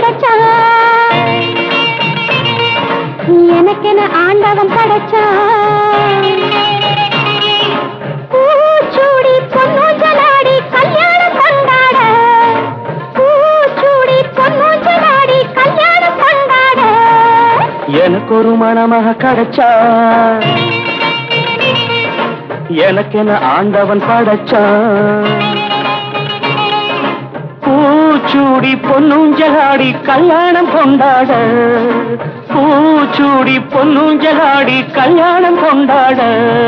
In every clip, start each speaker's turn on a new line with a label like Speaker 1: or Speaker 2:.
Speaker 1: கிடைச்சான் எனக்கென ஆண்டவன் படைச்சான் பூச்சூடி பொன்னூஞ்சலாடி கல்யாணம் கொண்டாட பூச்சூடி பொன்னூஞ்சலாடி கல்யாணம் கொண்டாட
Speaker 2: எனக்கு ஒரு மணமாக கிடைச்சா எனக்கென ஆண்டவன் படைச்சான் பூச்சூடி பொன்னூஞ்சலாடி கல்யாணம் கொண்டாட பூச்சூடி பொன்னூஞ்சலாடி கல்யாணம் கொண்டாட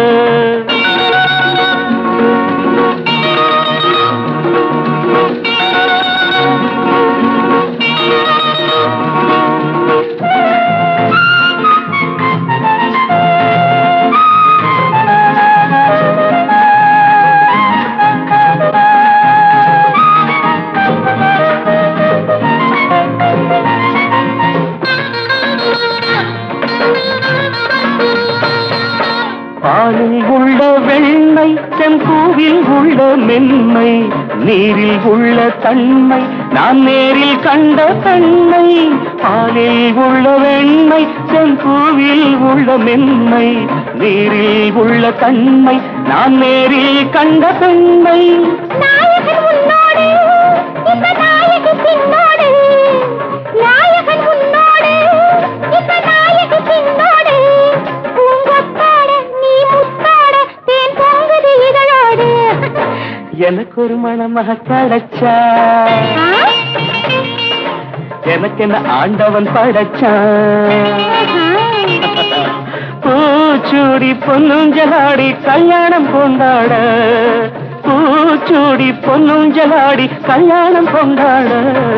Speaker 2: பாலில் உள்ள வெண்மை செம்பூவில் உள்ள மென்மை நீரில் உள்ள தன்மை நான் நேரில் கண்ட தன்மை பாலில் உள்ள வெண்மை செம்பூவில் உள்ள மென்மை நீரில் உள்ள தன்மை நான் நேரில் கண்ட தன்மை
Speaker 1: நாயகன் உன்னோடு இந்த நாயகி பின்னோடு நாயகன் உன்னோடு இந்த நாயகி பின்னோடு பூங்கொத்தாட நீ முத்தாட தேன் பொங்குது இதழோடு
Speaker 2: எனக்கு ஒரு மணமாக கிடைச்சா
Speaker 1: ஆ?
Speaker 2: எனக்கு என்ன ஆண்டவன் படைச்சான்
Speaker 1: ஆஹா.
Speaker 2: பூச்சூடி பொன்னுஞ்சலாடி கல்யாணம் கொண்டாட பூச்சூடி பொன்னுஞ்சலாடி கல்யாணம் கொண்டாட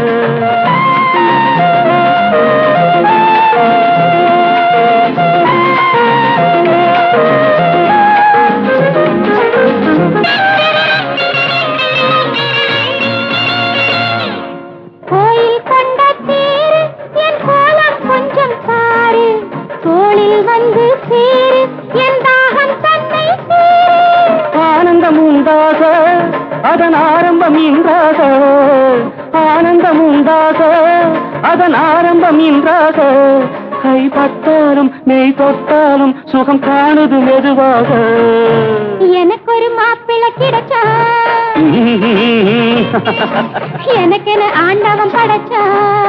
Speaker 1: கோயில் கொண்ட தேரு என் கோலம் கொஞ்சம் பாரு தோளில் வந்து சேரு என் தாகம் தன்னை சேரு
Speaker 2: ஆனந்தம் உண்டாக அதன் ஆரம்பம் இன்றாக ஆனந்தம் உண்டாக அதன் ஆரம்பம் இன்றாக கைப்பட்டாலும் நெய் தொட்டாலும் சுகம் காணுது மெதுவாக
Speaker 1: எனக்கு ஒரு மாப்பிள்ளை கிடைச்சா எனக்கென ஆண்டவன் படைச்சா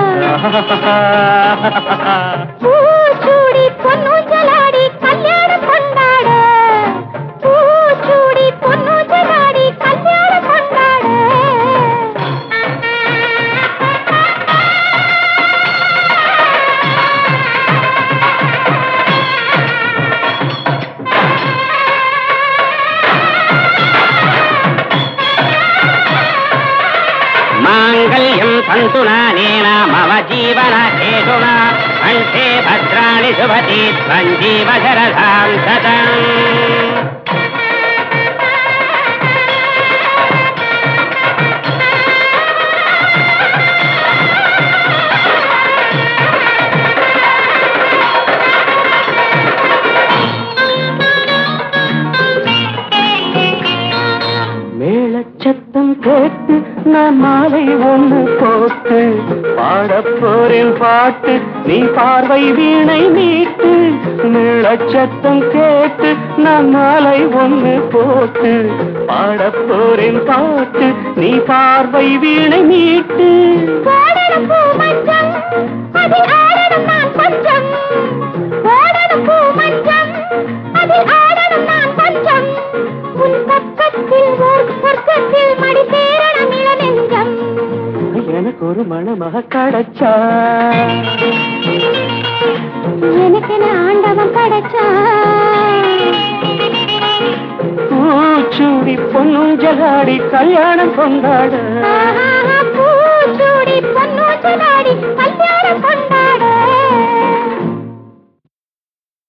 Speaker 1: பூச்சூடி பொன்னூஞ்சலாடி கல்யாணம் கொண்டாட பூச்சூடி பொன்னூஞ்சலாடி கல்யாணம் கொண்டாட
Speaker 3: माङ्गल्यं सन्तु नानेन मम जीवन हेतुना कण्ठे भद्राणि शुभति त्वञ्जीव शरधां शतम्
Speaker 2: மேளச்சத்தம் கேட்டு நான் மாலை ஒண்ணு போட்டு பாடப் போறேன் பாட்டு நீ பார்வை வீணை மீட்டு மேளச்சத்தம் கேட்டு நான் மாலை ஒண்ணு போட்டு பாடப் போறேன் பாட்டு நீ பார்வை வீணை மீட்டு
Speaker 1: ஓடணும் பூ மஞ்சம் அதில் ஆடணும் நான் கொஞ்சம் ஓடணும் பூ மஞ்சம் அதில் ஆடணும் நான் கொஞ்சம் உன் பக்கத்தில் ஓர் சொர்க்கத்தில் மடி சேரணும் இளநெஞ்சம்
Speaker 2: எனக்கு ஒரு மணமாக கிடைச்சா
Speaker 1: எனக்கென ஆண்டவன் படைச்சா
Speaker 2: பூச்சூடி பொன்னுஞ்சலாடி கல்யாணம் கொண்டாட
Speaker 1: ஆஹா, பூச்சூடி பொன்னூஞ்சலாடி கல்யாணம் கொண்டாட